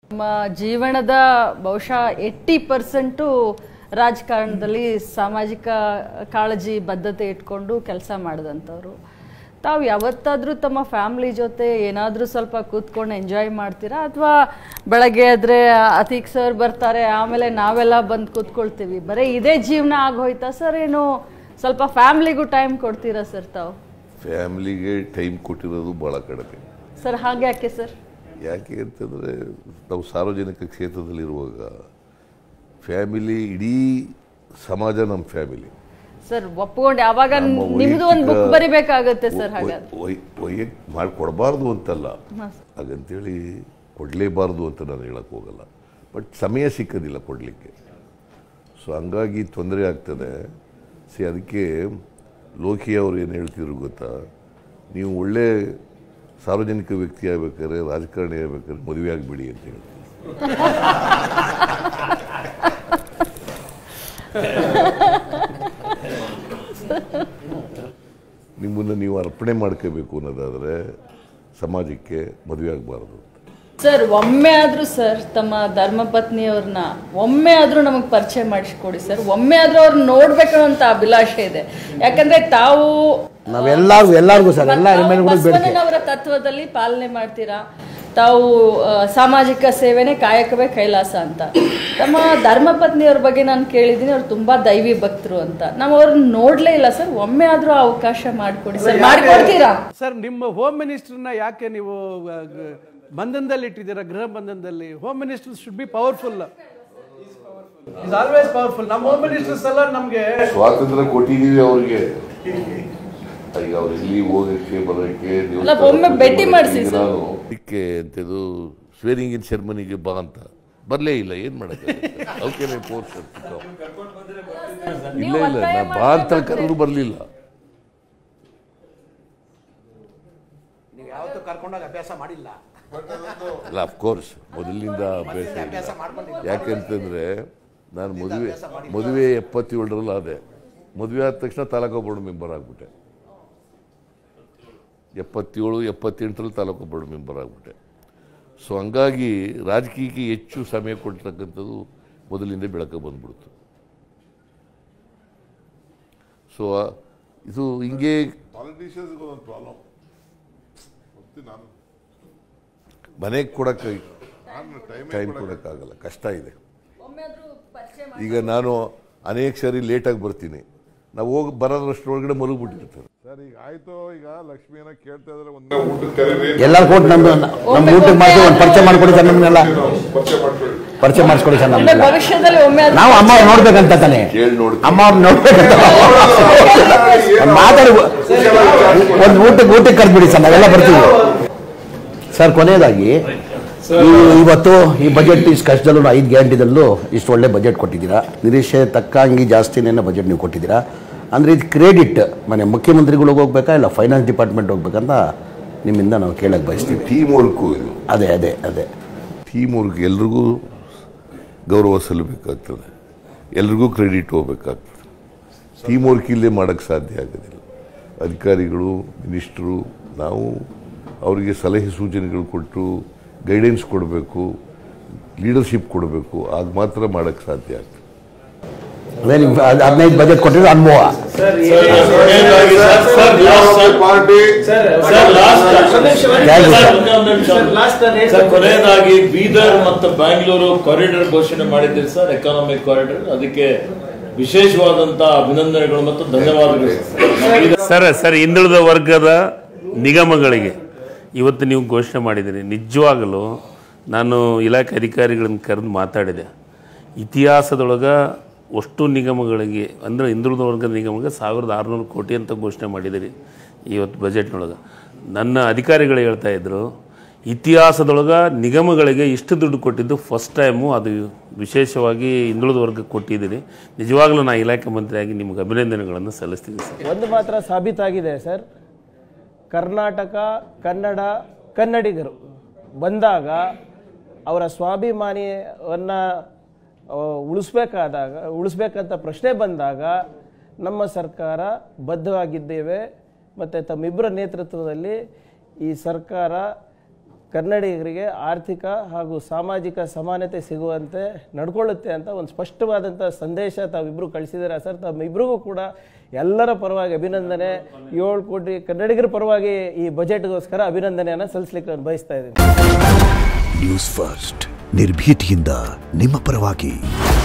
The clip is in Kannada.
ನಮ್ಮ ಜೀವನದ ಬಹುಶಃ ಏಯ್ಟಿ ಪರ್ಸೆಂಟು ರಾಜಕಾರಣದಲ್ಲಿ ಸಾಮಾಜಿಕ ಕಾಳಜಿ ಬದ್ಧತೆ ಇಟ್ಕೊಂಡು ಕೆಲಸ ಮಾಡಿದಂಥವ್ರು ತಾವು ಯಾವತ್ತಾದರೂ ತಮ್ಮ ಫ್ಯಾಮ್ಲಿ ಜೊತೆ ಏನಾದರೂ ಸ್ವಲ್ಪ ಕೂತ್ಕೊಂಡು ಎಂಜಾಯ್ ಮಾಡ್ತೀರಾ ಅಥವಾ ಬೆಳಗ್ಗೆ ಆದರೆ ಅತೀಕ್ ಸರ್ ಬರ್ತಾರೆ ಆಮೇಲೆ ನಾವೆಲ್ಲ ಬಂದು ಕೂತ್ಕೊಳ್ತೀವಿ ಬರೀ ಇದೇ ಜೀವನ ಆಗೋಯ್ತಾ ಸರ್ ಏನು ಸ್ವಲ್ಪ ಫ್ಯಾಮ್ಲಿಗೂ ಟೈಮ್ ಕೊಡ್ತೀರಾ ಸರ್ ತಾವು ಫ್ಯಾಮ್ಲಿಗೆ ಟೈಮ್ ಕೊಟ್ಟಿರೋದು ಭಾಳ ಕಡಿಮೆ ಸರ್ ಹಾಗೆ ಯಾಕೆ ಸರ್ ಯಾಕೆ ಅಂತಂದರೆ ನಾವು ಸಾರ್ವಜನಿಕ ಕ್ಷೇತ್ರದಲ್ಲಿರುವಾಗ ಫ್ಯಾಮಿಲಿ ಇಡೀ ಸಮಾಜ ನಮ್ಮ ಫ್ಯಾಮಿಲಿ ಸರ್ ಒಪ್ಕೊಂಡು ಯಾವಾಗ ನಮ್ಮ ನಿಮ್ದು ಒಂದು ಬುಕ್ ವೈಯಕ್ತಿಕ- ಬರಿಬೇಕಾಗತ್ತೆ ಸರ್ ಹಾಗಾದ್ರೆ ವೈ- ವೈಯಕ್ ಮಾಡಿಕೊಡ್ಬಾರ್ದು ಅಂತಲ್ಲ ಹಾಗಂತೇಳಿ ಕೊಡಲೇಬಾರ್ದು ಅಂತ ನಾನು ಹೇಳಕ್ಕೆ ಹೋಗಲ್ಲ ಬಟ್ ಸಮಯ ಸಿಕ್ಕೋದಿಲ್ಲ ಕೊಡಲಿಕ್ಕೆ ಸೊ ಹಂಗಾಗಿ ತೊಂದರೆ ಆಗ್ತದೆ ಸಿ ಅದಕ್ಕೆ ಲೋಕಿ ಅವರು ಏನು ಹೇಳ್ತಿದ್ರು ಗೊತ್ತಾ ನೀವು ಒಳ್ಳೆ ಸಾರ್ವಜನಿಕ ವ್ಯಕ್ತಿ ಆಗ್ಬೇಕಾದ್ರೆ ರಾಜಕಾರಣಿ ಆಗ್ಬೇಕಾದ್ರೆ ಮದುವೆ ಆಗಿಬಿಡಿ ಅಂತ ಹೇಳ್ತಾರೆ ನಿಮ್ಮನ್ನು ನೀವು ಅರ್ಪಣೆ ಮಾಡ್ಕೋಬೇಕು ಅನ್ನೋದಾದರೆ ಸಮಾಜಕ್ಕೆ ಮದುವೆ ಆಗಬಾರ್ದು ಸರ್ ಒಮ್ಮೆ ಆದ್ರೂ ಸರ್ ತಮ್ಮ ಧರ್ಮಪತ್ನಿಯವ್ರನ್ನ ಒಮ್ಮೆ ಆದ್ರೂ ನಮಗೆ ಪರಿಚಯ ಮಾಡಿಸ್ಕೊಡಿ ಸರ್ ಒಮ್ಮೆ ಆದ್ರೂ ಅವ್ರನ್ನ ನೋಡ್ಬೇಕು ಅಂತ ಅಭಿಲಾಷೆ ಇದೆ ಯಾಕಂದ್ರೆ ತಾವು ನಾವೆಲ್ಲರಿಗೂ ಎಲ್ಲರಿಗೂ ಸರ್ ಎಲ್ಲ ಎಮ್ಮೆಲ್ಗಳು ಬೇಡಿಕೆ ಬಸವಣ್ಣನವರ ತತ್ವದಲ್ಲಿ ಪಾಲನೆ ಮಾಡ್ತೀರಾ ತಾವು ಆ, ಸಾಮಾಜಿಕ ಸೇವೆನೇ ಕಾಯಕವೇ ಕೈಲಾಸ ಅಂತ ತಮ್ಮ ಧರ್ಮಪತ್ನಿಯವ್ರ ಬಗ್ಗೆ ನಾನು ಕೇಳಿದ್ದೀನಿ ಅವ್ರು ತುಂಬಾ ದೈವಿ ಭಕ್ತರು ಅಂತ ನಾವು ಅವ್ರನ್ನ ನೋಡ್ಲೇ ಇಲ್ಲ ಸರ್ ಒಮ್ಮೆ ಆದ್ರೂ ಅವಕಾಶ ಮಾಡಿಕೊಡಿ ಸರ್ ಮಾಡಿಕೊಡ್ತೀರಾ ಸರ್ ನಿಮ್ಮ ಹೋಮ್ ಮಿನಿಸ್ಟರ್ನ ಯಾಕೆ ನೀವು ಆ, ಗ- ಬಂಧನದಲ್ಲಿ ಇಟ್ಟಿದ್ದೀರಾ ಗೃಹ ಬಂಧನದಲ್ಲಿ home minister should be powerful is always powerful ನಮ್ಮ ಹೋಮ್ ಮಿನಿಸ್ಟರ್ಸ್ ಎಲ್ಲ ನಮಗೆ ಸ್ವಾತಂತ್ರ್ಯ ಕೊಟ್ಟಿದ್ದೀವಿ ಅವ್ರಿಗೆ ಈಗ ಅವ್ರು ಇಲ್ಲಿ ಹೋಗಕ್ಕೆ ಬರೋಕ್ಕೆ ಅಲ್ಲ, ಒಮ್ಮೆ ಭೇಟಿ ಮಾಡ್ಸಿ ಸರ್. ಅದಕ್ಕೆ ಅಂತದ್ದು ಸ್ವೇರಿಂಗ್ ಇನ್ ಸೆರ್ಮನಿಗೆ ಬಾ ಅಂತ ಬರಲೇ ಇಲ್ಲ ಏನ್ ಮಾಡಕ್ಕೆ ಅವಕ್ಕೆ ಫೋರ್ಸ್ ಇಲ್ಲ ಇಲ್ಲ ನಾ ಬಾ ಅಂತ ಕರೆದ್ರು ಬರಲಿಲ್ಲ ನೀವು ಯಾವತ್ತೂ ಕರ್ಕೊಂಡೋಗಿ ಅಭ್ಯಾಸ ಮಾಡಿಲ್ಲ ಅಲ್ಲ ಅಫ್ಕೋರ್ಸ್ ಮೊದಲಿನಿಂದ ಅಭ್ಯಾಸ ಇಲ್ಲ ಯಾಕೆಂತಂದ್ರೆ ನಾನು ಮದುವೆ ಮದುವೆ ಎಪ್ಪತ್ತೇಳರಲ್ಲಿ ಆದೆ ಮದುವೆ ಆದ ತಕ್ಷಣ ತಾಲೂಕು ಬೋರ್ಡ್ ಮೆಂಬರ್ ಆಗ್ಬಿಟ್ಟೆ ಎಪ್ಪತ್ತೇಳು ಎಪ್ಪತ್ತೆಂಟರಲ್ಲಿ ತಾಲೂಕು ಬೋರ್ಡ್ ಮೆಂಬರ್ ಆಗ್ಬಿಟ್ಟೆ ಸೊ ಹಂಗಾಗಿ ರಾಜಕೀಯಕ್ಕೆ ಹೆಚ್ಚು ಸಮಯ ಕೊಡ್ತಕ್ಕಂಥದ್ದು ಮೊದಲಿಂದ ಬೆಳಕ ಬಂದ್ಬಿಡ್ತು ಸೊ ಇದು ಹಿಂಗೆ ಪಾಲಿಟಿಷಿಯನ್ಸ್ಗೆ ಒಂದು ಪ್ರಾಬ್ಲಮ್ ನಾನು ಮನೆಗೆ ಕೊಡಕ್ಕೆ ನಾನು ಟೈಮ್ ಟೈಮ್ ಕೊಡೋಕ್ಕಾಗಲ್ಲ ಕಷ್ಟ ಇದೆ ಈಗ ನಾನು ಅನೇಕ ಸರಿ ಲೇಟಾಗಿ ಬರ್ತೀನಿ ನಾವು ಹೋಗಿ ಬರೋದ್ರಷ್ಟರೊಳಗಡೆ ಮಲಗಿಬಿಟ್ಟಿರ್ತಾರೆ ಸರ್ ಈಗ ಆಯ್ತು ಈಗ ಲಕ್ಷ್ಮಿಯನ್ನ ಕೇಳ್ತಾ ಇದ್ರೆ ಒಂದು ಊಟಕ್ಕೆ ಕರೀರಿ ಎಲ್ಲರೂ ಕೊಟ್ಟು ನಮ್ಮ ನಮ್ಮ ಊಟಕ್ಕೆ ಮಾಡಿ ಒಂದು ಪರಿಚಯ ಮಾಡ್ಕೊಡಿ ಸರ್ ನಮ್ಮನ್ನೆಲ್ಲ ಪರಿಚಯ ಮಾಡ್ಕೊಳ್ಳಿ ಪರಿಚಯ ಮಾಡಿಸ್ಕೊಡಿ ಸರ್ ಒಮ್ಮೆ ನಮ್ಮನ್ನೆಲ್ಲ ಭವಿಷ್ಯದಲ್ಲಿ ಒಮ್ಮೆ ಆದ್ರೂ ನಾವು ಅಮ್ಮ ಅವ್ರು ನೋಡ್ಬೇಕಂತ ತಾನೆ ಕೇಳಿ ನೋಡಿ ಅಮ್ಮ ಅವ್ರು ನೋಡ್ಬೇಕಂತ ಒಂದ್ ಮಾತಾಡಿ ಒಂದು ಊಟಕ್ಕೆ ಊಟಕ್ಕೆ ಕರೆದ್ಬಿಡಿ ಸರ್ ನಾವೆಲ್ಲ ಬರ್ತೀವಿ ಸರ್ ಕೊನೆಯದಾಗಿ ಈ- ಇವತ್ತು ಈ ಬಜೆಟ್ ಇಷ್ಟು ಕಷ್ಟದಲ್ಲೂ ಐದು ಗ್ಯಾರಂಟಿದಲ್ಲೂ ಇಷ್ಟು ಒಳ್ಳೆ ಬಜೆಟ್ ಕೊಟ್ಟಿದ್ದೀರಾ ನಿರೀಕ್ಷೆ ತಕ್ಕಂಗೆ ಜಾಸ್ತಿನೇ ಬಜೆಟ್ ನೀವು ಕೊಟ್ಟಿದ್ದೀರಾ ಅಂದರೆ ಇದು ಕ್ರೆಡಿಟ್ ಮನೆ ಮುಖ್ಯಮಂತ್ರಿಗಳಿಗೆ ಹೋಗ್ಬೇಕಾ ಇಲ್ಲ ಫೈನಾನ್ಸ್ ಡಿಪಾರ್ಟ್ಮೆಂಟ್ ಹೋಗ್ಬೇಕಂತ ನಿಮ್ಮಿಂದ ನಾವು ಕೇಳಕ್ಕೆ ಬಯಸ್ತೀವಿ ಟೀಮ್ ವರ್ಕು ಇದು ಅದೇ ಅದೇ ಅದೇ ಟೀಮ್ ವರ್ಕ್ ಎಲ್ರಿಗೂ ಗೌರವ ಸಲ್ಲಬೇಕಾಗ್ತದೆ ಎಲ್ರಿಗೂ ಕ್ರೆಡಿಟ್ ಹೋಗ್ಬೇಕಾಗ್ತದೆ ಟೀಮ್ ವರ್ಕ್ ಇಲ್ಲೇ ಮಾಡೋಕ್ಕೆ ಸಾಧ್ಯ ಆಗೋದಿಲ್ಲ ಅಧಿಕಾರಿಗಳು ಮಿನಿಸ್ಟ್ರು ನಾವು ಅವರಿಗೆ ಸಲಹೆ ಸೂಚನೆಗಳು ಕೊಟ್ಟು ಗೈಡೆನ್ಸ್ ಕೊಡಬೇಕು ಲೀಡರ್ಶಿಪ್ ಕೊಡಬೇಕು ಆಗ ಮಾತ್ರ ಮಾಡೋಕ್ಕೆ ಸಾಧ್ಯ ಆಗ್ತದೆ ಅದೇ ನೀವು ಹದಿನೈದು ಬಜೆಟ್ ಕೊಟ್ಟಿರೋ ಅನುಭವ ಪಾರ್ಟಿ ಸರ್ ಕೊನೆಯದಾಗಿ ಬೀದರ್ ಮತ್ತು ಬ್ಯಾಂಗ್ಳೂರು ಕಾರಿಡಾರ್ ಘೋಷಣೆ ಮಾಡಿದ್ದೀರಿ ಸರ್ ಎಕಾನಮಿಕ್ ಕಾರಿಡಾರ್ ಅದಕ್ಕೆ ವಿಶೇಷವಾದಂತ ಅಭಿನಂದನೆಗಳು ಮತ್ತು ಧನ್ಯವಾದಗಳು ಸರ್. ಸರ್ ಸರ್ ಹಿಂದುಳಿದ ವರ್ಗದ ನಿಗಮಗಳಿಗೆ ಇವತ್ತು ನೀವು ಘೋಷಣೆ ಮಾಡಿದ್ದೀರಿ ನಿಜವಾಗಲೂ ನಾನು ಇಲಾಖೆ ಅಧಿಕಾರಿಗಳನ್ನು ಕರೆದು ಮಾತಾಡಿದೆ ಇತಿಹಾಸದೊಳಗೆ ಅಷ್ಟು ನಿಗಮಗಳಿಗೆ ಅಂದರೆ ಹಿಂದುಳಿದ ವರ್ಗದ ನಿಗಮಕ್ಕೆ ಸಾವಿರದ ಆರುನೂರು ಕೋಟಿ ಅಂತ ಘೋಷಣೆ ಮಾಡಿದ್ದೀರಿ ಇವತ್ತು ಬಜೆಟ್ನೊಳಗೆ ನನ್ನ ಅಧಿಕಾರಿಗಳು ಹೇಳ್ತಾ ಇದ್ರು ಇತಿಹಾಸದೊಳಗೆ ನಿಗಮಗಳಿಗೆ ಇಷ್ಟು ದುಡ್ಡು ಕೊಟ್ಟಿದ್ದು ಫಸ್ಟ್ ಟೈಮು ಅದು ವಿಶೇಷವಾಗಿ ಹಿಂದುಳಿದ ವರ್ಗಕ್ಕೆ ಕೊಟ್ಟಿದ್ದೀರಿ ನಿಜವಾಗ್ಲೂ ನಾ ಇಲಾಖೆ ಮಂತ್ರಿಯಾಗಿ ನಿಮ್ಗೆ ಅಭಿನಂದನೆಗಳನ್ನು ಸಲ್ಲಿಸ್ತೀನಿ ಸರ್ ಒಂದು ಮಾತ್ರ ಸಾಬೀತಾಗಿದೆ ಸರ್ ಕರ್ನಾಟಕ ಕನ್ನಡ ಕನ್ನಡಿಗರು ಬಂದಾಗ ಅವರ ಸ್ವಾಭಿಮಾನಿಯನ್ನು ಉಳಿಸ್ಬೇಕಾದಾಗ ಉಳಿಸ್ಬೇಕಂತ ಪ್ರಶ್ನೆ ಬಂದಾಗ ನಮ್ಮ ಸರ್ಕಾರ ಬದ್ಧವಾಗಿದ್ದೇವೆ ಮತ್ತು ತಮ್ಮಿಬ್ಬರ ನೇತೃತ್ವದಲ್ಲಿ ಈ ಸರ್ಕಾರ ಕನ್ನಡಿಗರಿಗೆ ಆರ್ಥಿಕ ಹಾಗೂ ಸಾಮಾಜಿಕ ಸಮಾನತೆ ಸಿಗುವಂತೆ ನಡ್ಕೊಳ್ಳುತ್ತೆ ಅಂತ ಒಂದು ಸ್ಪಷ್ಟವಾದಂಥ ಸಂದೇಶ ತಾವಿಬ್ಬರು ಕಳಿಸಿದ್ದೀರಾ ಸರ್ ತಮ್ಮಿಬ್ಬರಿಗೂ ಕೂಡ ಎಲ್ಲರ ಪರವಾಗಿ ಅಭಿನಂದನೆ ಏಳು ಕೋಟಿ ಕನ್ನಡಿಗರ ಪರವಾಗಿ ಈ ಬಜೆಟ್ಗೋಸ್ಕರ ಅಭಿನಂದನೆಯನ್ನು ಸಲ್ಲಿಸ್ಲಿಕ್ಕೆ ನಾನು ಬಯಸ್ತಾ ಇದ್ದೀನಿ ನ್ಯೂಸ್ ಫಸ್ಟ್ ನಿರ್ಭೀತಿಯಿಂದ ನಿಮ್ಮ ಪರವಾಗಿ